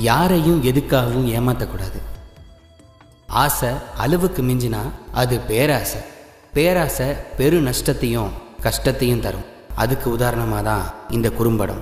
யாரையும் எதுக்காகவும் ஏமாற்றக்கூடாது ஆசை அளவுக்கு மிஞ்சினா அது பேராசை பேராசை பெரு நஷ்டத்தையும் கஷ்டத்தையும் தரும் அதுக்கு உதாரணமாக தான் இந்த குறும்படம்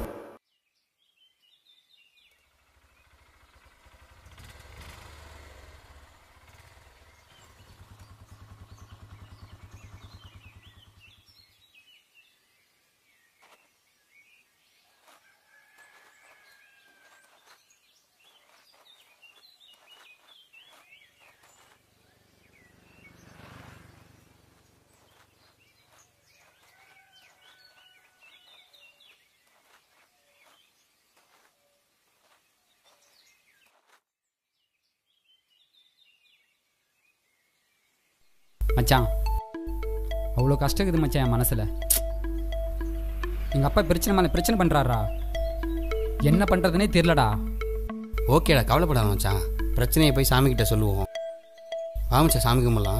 மச்சான் அவ்வளோ கஷ்டம் இருக்குது மச்சான் என் மனசில் எங்கள் அப்பா பிரச்சனை மேலே பிரச்சனை பண்ணுறாரா என்ன பண்ணுறதுனே தெரிலடா ஓகேடா கவலைப்படாத மச்சான் பிரச்சனையை போய் சாமிக்கிட்ட சொல்லுவோம் வா மச்சான் சாமி கும்பிடலாம்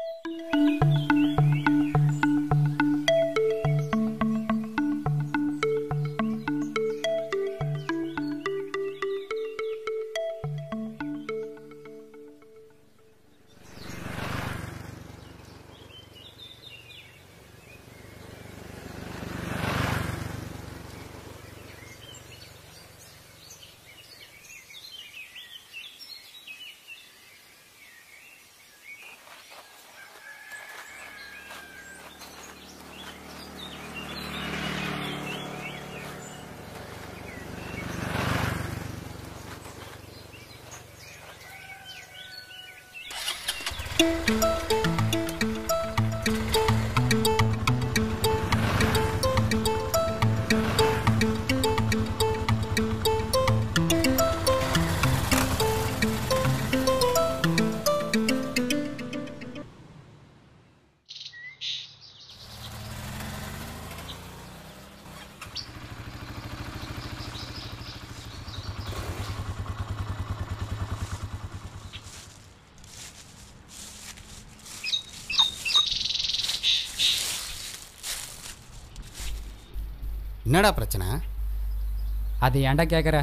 என்னடா பிரச்சனை அது ஏன்டா கேட்குற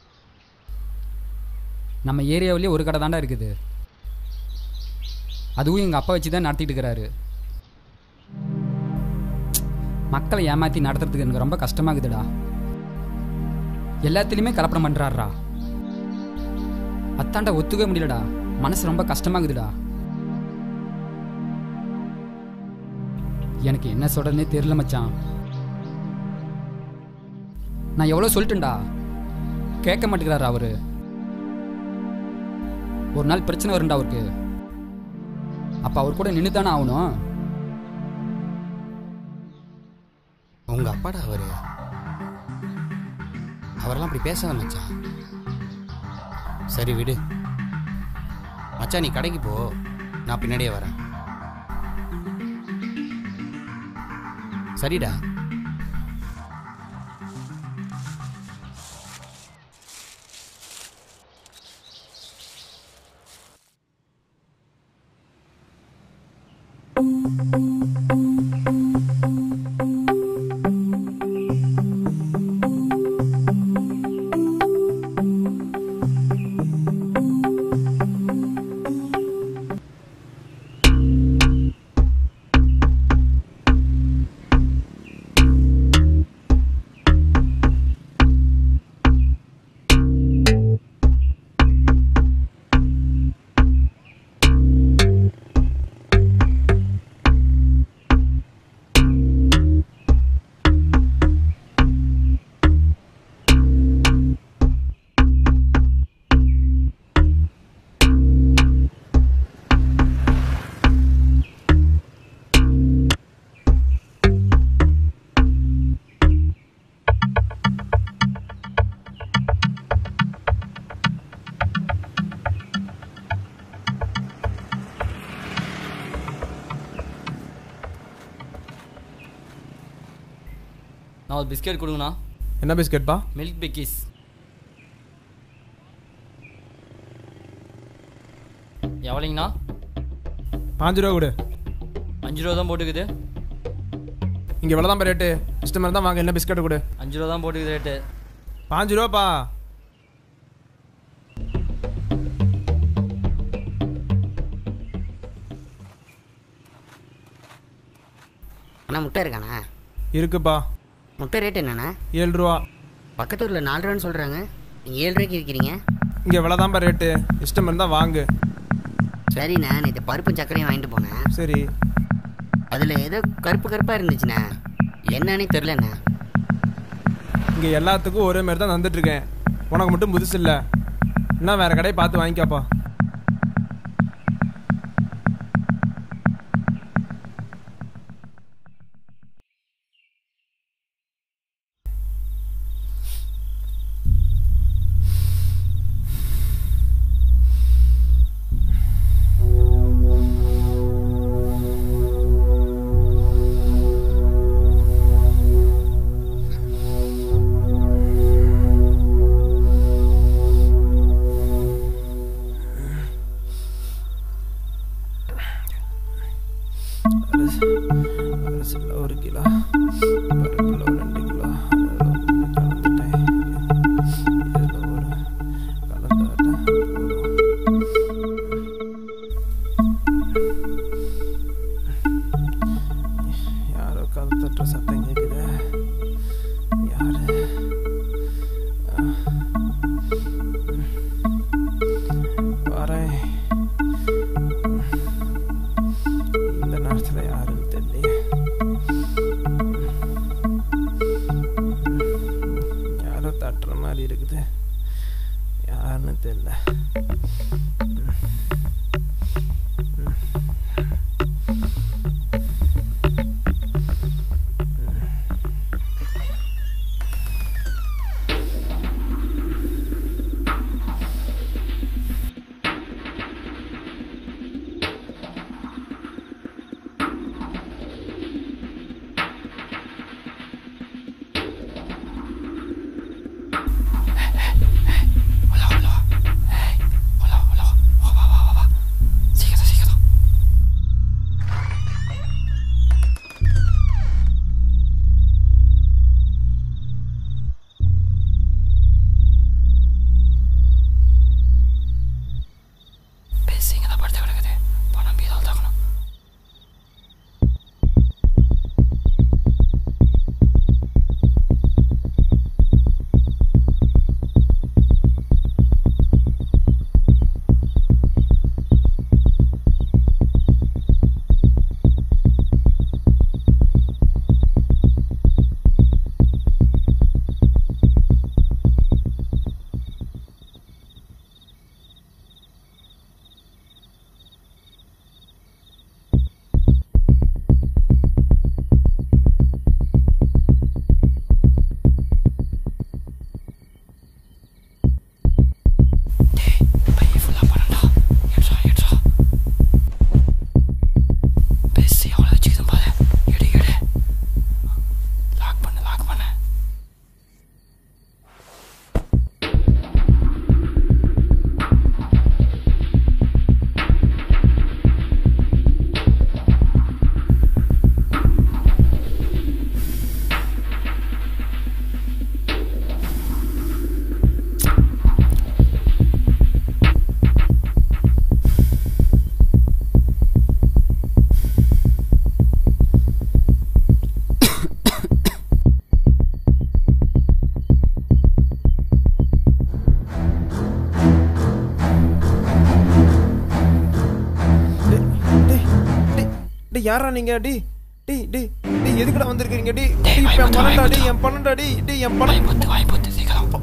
நம்ம ஏரியாவிலேயே ஒரு கடை தாண்டா இருக்குது அதுவும் எங்கள் அப்பா வச்சு தான் நடத்திட்டு இருக்கிறாரு மக்களை ஏமாற்றி நடத்துறதுக்கு எனக்கு ரொம்ப கஷ்டமாகுதுடா எல்லாத்துலேயுமே கலப்படம் பண்ணுறாருடா அத்தாண்டா ஒத்துக்க முடியலடா மனசு ரொம்ப கஷ்டமாகுதுடா எனக்கு என்ன சொல்கிறதுனே தெரியல மச்சான் நான் எவ்வளோ சொல்லிட்டேன்டா கேட்க மாட்டேங்கிறாரு அவரு ஒரு நாள் பிரச்சனை வரும்டா அவருக்கு அப்போ அவர் கூட நின்று தானே ஆகணும் உங்க அப்பாடா அவரு அவரெல்லாம் அப்படி பேசாத மச்சான் சரி விடு மச்சான் நீ கடைக்கு போ நான் பின்னாடியே வரேன் சரிடா நான் ஒரு பிஸ்கெட் கொடுங்கண்ணா என்ன பிஸ்கெட்பா மில்க் பிக்கிஸ் எவ்வளோங்கண்ணா பாஞ்சு ரூபா கொடு அஞ்சு ரூபா தான் போட்டுக்குது இங்கே இவ்வளோ தான் ரேட்டு இஷ்டம் மாதிரி தான் வாங்க என்ன பிஸ்கெட் கொடு அஞ்சு ரூபா தான் போட்டுக்குது ரேட்டு பாஞ்சு ரூபாப்பா அண்ணா முட்டை இருக்காண்ணா இருக்குப்பா முட்டை ரேட் என்னண்ணா ஏழு ரூபா பக்கத்து ஊரில் நாலு ரூபான்னு சொல்கிறாங்க நீங்கள் ஏழு ரூபாய்க்கு இருக்கிறீங்க இங்கே இவ்வளோதான்ப்பா ரேட்டு இஷ்டம் இருந்தால் வாங்கு சரிண்ணா நேற்று பருப்பும் சர்க்கரையும் வாங்கிட்டு போனேன் சரி அதில் ஏதோ கருப்பு கருப்பாக இருந்துச்சுண்ணா என்னன்னே தெரிலண்ணா இங்கே எல்லாத்துக்கும் ஒரே மாதிரி தான் தந்துட்டுருக்கேன் உனக்கு மட்டும் புதுசு இல்லை என்ன வேறு கடையை பார்த்து வாங்கிக்காப்பா அரிசியில் ஒரு கிலோ பருப்பில் ஒரு ரெண்டு கிலோ கலந்துட்டேன் இதில் ஒரு கலந்தாட்டா போதும் யாரோ கல் தட்டுற சத்தம் கேட்குது யாரு வரேன் இந்த நேரத்தில் யாருன்னு தெரியலையே யாரோ தட்டுற மாதிரி இருக்குது யாருன்னு தெரியல டேய் யாரா நீங்க டி டி டி டி எதுக்குடா வந்திருக்கீங்க டி டி இப்ப என் பணம்டா டி என் பணம்டா டி டி என் பணம் போத்து வாய் போத்து சீக்கிரம்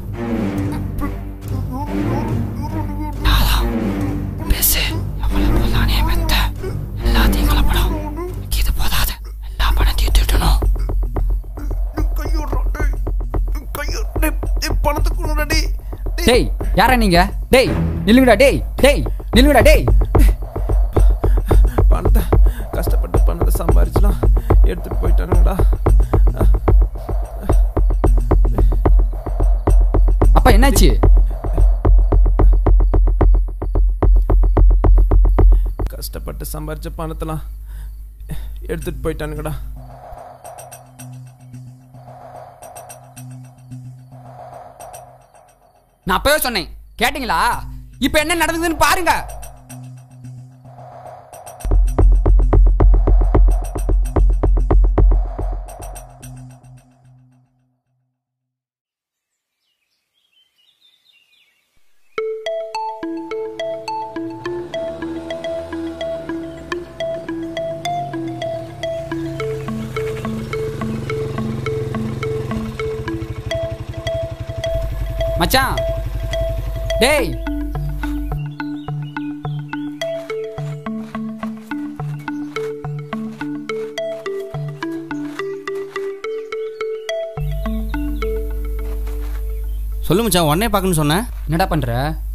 நாளா பேசு எவ்வளவு போதானே மெத்த எல்லாத்தையும் கலப்படம் இது போதாது எல்லா பணத்தையும் திட்டணும் கையோடுறா டேய் கையோ டேய் டேய் பணத்தை கொடுடா டி டேய் யாரா நீங்க டேய் நில்லுங்கடா டேய் டேய் நில்லுங்கடா டேய் பணத்தை கஷ்டப்பட்டு பணத்தை சம்பாரிச்சுலாம் எடுத்துட்டு போயிட்டானுங்கடா அப்பா என்னாச்சு கஷ்டப்பட்டு சம்பாரிச்ச பணத்தெல்லாம் எடுத்துட்டு போயிட்டானுங்கடா நான் அப்பவே சொன்னேன் கேட்டிங்களா இப்போ என்ன நடந்ததுன்னு பாருங்க மச்சான் டேய் சொல்லு மச்சான் உடனே பார்க்கணும்னு சொன்னேன் என்னடா பண்ற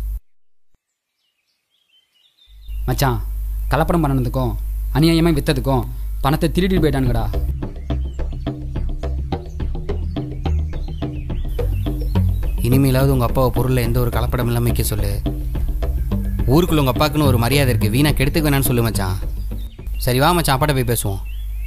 மச்சான் கலப்படம் பண்ணனதுக்கும் அநியாயமாக விற்றதுக்கும் பணத்தை திருடிட்டு போயிட்டானுங்கடா இனிமேலாவது உங்கள் அப்பாவை பொருளில் எந்த ஒரு கலப்படம் இல்லாமல் வைக்க சொல்லு ஊருக்குள்ள உங்கள் அப்பாவுக்குன்னு ஒரு மரியாதை இருக்குது வீணா கெடுத்துக்க வேணாம்னு சொல்லு மச்சான் சரி வா மச்சான் அப்பாட்ட போய் பேசுவோம்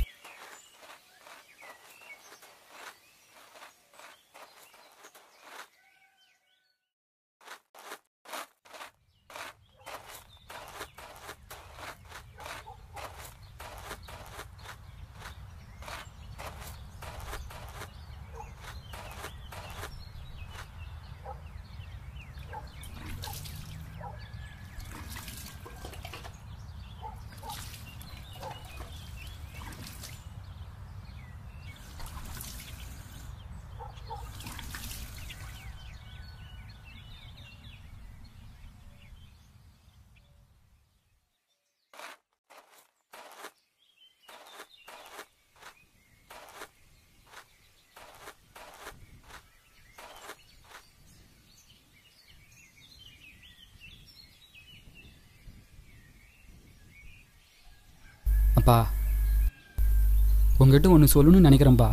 அப்பா உங்ககிட்ட ஒன்று சொல்லணும்னு நினைக்கிறேன்ப்பா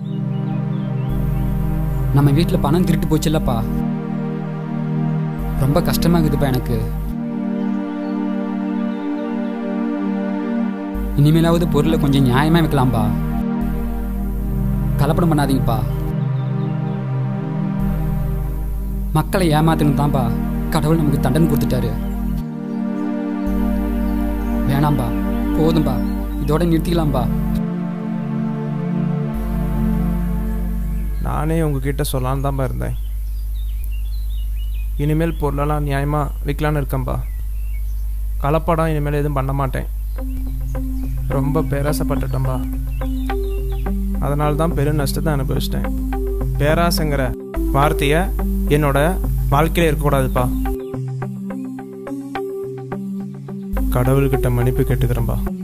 நம்ம வீட்டில் பணம் திருட்டு போச்சுல்லப்பா ரொம்ப கஷ்டமா இருக்குதுப்பா எனக்கு இனிமேலாவது பொருளை கொஞ்சம் நியாயமாக வைக்கலாம்ப்பா கலப்படம் பண்ணாதீங்கப்பா மக்களை ஏமாத்தணும் தான்ப்பா கடவுள் நமக்கு தண்டனை கொடுத்துட்டாரு வேணாம்பா போதும்பா இதோட நிறுத்திக்கலாம்பா நானே உங்ககிட்ட சொல்லலான்னு தான்ப்பா இருந்தேன் இனிமேல் பொருளெல்லாம் நியாயமாக விற்கலான்னு இருக்கேன்ப்பா கலப்படம் இனிமேல் எதுவும் பண்ண மாட்டேன் ரொம்ப பேராசைப்பட்டுட்டேன்பா அதனால தான் பெரும் நஷ்டத்தை அனுபவிச்சிட்டேன் பேராசைங்கிற வார்த்தையை என்னோட வாழ்க்கையில் இருக்கக்கூடாதுப்பா கடவுள்கிட்ட மன்னிப்பு கேட்டுக்கிறேன்ப்பா